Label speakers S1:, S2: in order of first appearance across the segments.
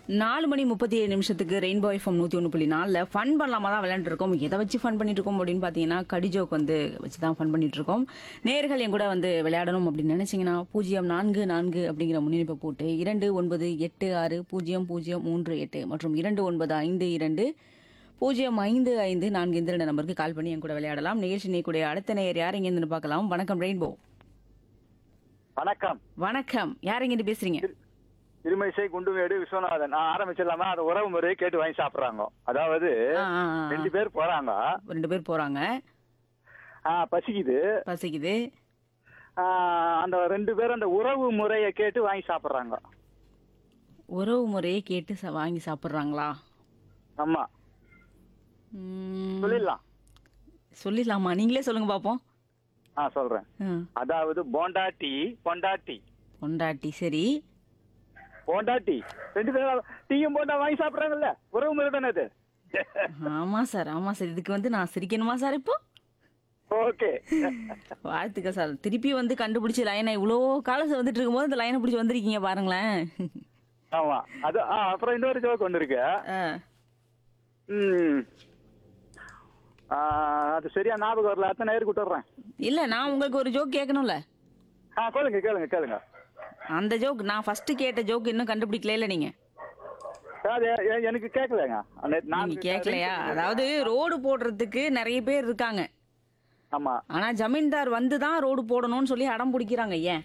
S1: நாலு மணி முப்பத்தி ஏழு நிமிஷத்துக்கு ரெயின்போ எஃப்எம் நூற்றி ஒன்று புள்ளி நாலில் ஃபன் பண்ணலாமா தான் விளையாண்டு இருக்கோம் எதை வச்சு ஃபன் பண்ணிட்டு இருக்கோம் அப்படின்னு பார்த்தீங்கன்னா கடி ஜோக் வந்து வச்சு தான் ஃபன் பண்ணிட்டு இருக்கோம் நேர்கள் என் கூட வந்து விளையாடணும் அப்படின்னு நினைச்சீங்கன்னா பூஜ்ஜியம் நான்கு நான்கு அப்படிங்கிற முன்னிணைப்பை போட்டு இரண்டு ஒன்பது எட்டு ஆறு பூஜ்ஜியம் பூஜ்ஜியம் மூன்று எட்டு மற்றும் இரண்டு ஒன்பது ஐந்து இரண்டு பூஜ்ஜியம் ஐந்து ஐந்து நான்கு இந்த ரெண்டு நம்பருக்கு கால் பண்ணி என் கூட விளையாடலாம் நிகழ்ச்சி நீக்கூடிய அடுத்த நேயர் யார் இங்கேருந்து பார்க்கலாம் வணக்கம் ரெயின்போ
S2: வணக்கம்
S1: வணக்கம் யார் இங்கிருந்து பேசுறீங்க
S2: திருமணிசை குண்டுமேடு விஸ்வநாதன் நான் ஆரம்பிச்சிடலாமா அது உறவு முறையை கேட்டு வாங்கி சாப்பிடுறாங்க அதாவது
S1: ஆ, ஆ, ஆ.
S2: ரெண்டு பேர் போறாங்க
S1: ரெண்டு பேர் போறாங்க
S2: ஆ, பசிக்குது
S1: பசிக்குது
S2: ஆ, அந்த ரெண்டு பேரும் அந்த உறவு முறையை கேட்டு வாங்கி சாப்பிடுறாங்க
S1: உறவு முறையை கேட்டு ச- வாங்கி சாப்பிட்றாங்களா
S2: ஆமா சொல்லிடலாம்
S1: சொல்லிடலாமா நீங்களே சொல்லுங்க பாப்போம்
S2: ஆ சொல்றேன்
S1: ம்.
S2: அதாவது போண்டாட்டி பொண்டாட்டி
S1: பொண்டாட்டி சரி
S2: போண்டாட்டி ரெண்டு பேரும் டீயும் போண்டா வாங்கி சாப்பிடுறாங்கல்ல உறவு முறை தானே அது
S1: ஆமா சார் ஆமா சார் இதுக்கு வந்து நான் சிரிக்கணுமா சார் இப்போ
S2: ஓகே
S1: வாழ்த்துக்கள் சார் திருப்பி வந்து கண்டுபிடிச்சி லைனை இவ்வளோ காலம் வந்துட்டு இருக்கும்போது இந்த லைனை பிடிச்சி வந்திருக்கீங்க பாருங்களேன்
S2: ஆமா அது ஆ, அப்புறம் இன்னொரு ஜோக் ஒன்று இருக்கு
S1: ஆ.
S2: ம். ஆ, அது சரியா ஞாபகம் வரல அத்தனை நேருக்கு விட்டுறேன்
S1: இல்ல நான் உங்களுக்கு ஒரு ஜோக் கேட்கணும்ல
S2: ஆ கேளுங்க கேளுங்க கேளுங்க
S1: அந்த ஜோக் நான் ஃபர்ஸ்ட் கேட்ட ஜோக் இன்னும் கண்டுபிடிக்கல இல்ல நீங்க
S2: அது எ- எனக்கு கேட்கலங்க அந்த- நான்
S1: நீங்க கேட்கலையா அதாவது ரோடு போடுறதுக்கு நிறைய பேர் இருக்காங்க
S2: ஆமா
S1: ஆனா ஜமீன்தார் வந்து தான் ரோடு போடணும்னு சொல்லி அடம் பிடிக்கிறாங்க ஏன்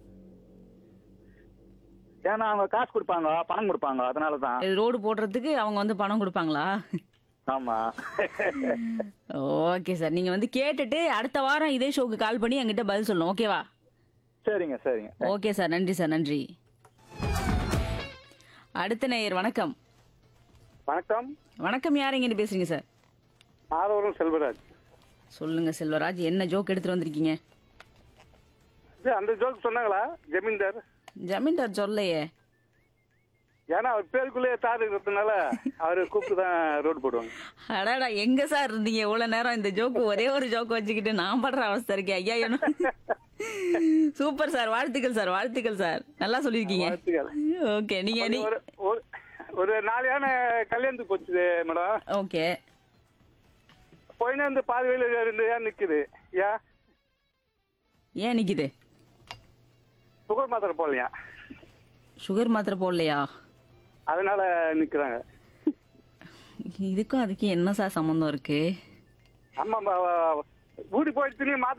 S2: ஏன்னா அவங்க காசு கொடுப்பாங்க பணம் கொடுப்பாங்க அதனால தான்
S1: இது ரோடு போடுறதுக்கு அவங்க வந்து பணம் கொடுப்பாங்களா
S2: ஆமா
S1: ஓகே சார் நீங்க வந்து கேட்டுட்டு அடுத்த வாரம் இதே ஷோக்கு கால் பண்ணி என்கிட்ட பதில் சொல்லணும் ஓகேவா
S2: சரிங்க சரிங்க
S1: ஓகே சார் நன்றி சார் நன்றி அடுத்த நேயர் வணக்கம்
S2: வணக்கம்
S1: வணக்கம் யார் எங்கிட்ட பேசுறீங்க சார்
S2: ஆதவரம் செல்வராஜ்
S1: சொல்லுங்க செல்வராஜ் என்ன ஜோக் எடுத்துட்டு வந்திருக்கீங்க
S2: இது அந்த ஜோக் சொன்னாங்களா ஜமீன்தார்
S1: ஜமீன்தார் சொல்லையே
S2: ஏன்னா அவர் பேருக்குள்ளே தார் இருக்கிறதுனால அவரை கூப்பிட்டு தான் ரோடு போடுவாங்க
S1: அடாடா எங்க சார் இருந்தீங்க இவ்வளவு நேரம் இந்த ஜோக்கு ஒரே ஒரு ஜோக் வச்சுக்கிட்டு நான் படுற அவஸ்தை இருக்கேன் ஐயா என்ன சூப்பர் சார் வாழ்த்துக்கள் சார் வாழ்த்துக்கள் சார் நல்லா சொல்லியிருக்கீங்க
S2: வாழ்த்துக்கள்.
S1: ஓகே நீங்க நீ
S2: ஒரு ஒரு- ஒரு நாலு யானை கல்யாணத்துக்கு போச்சு மேடம்
S1: ஓகே
S2: போயினா இந்த பாதி வழியில ரெண்டு யானை நிக்குது ஏன்
S1: ஏன் நிக்குது
S2: சுகர் மாத்திரை போடலையா
S1: சுகர் மாத்திரை போடலையா
S2: அதனால நிக்கிறாங்க
S1: இதுக்கும் அதுக்கும் என்ன சார் சம்மந்தம் இருக்கு
S2: ஆமா ஊடி போயிடுச்சுன்னு மாத்திரை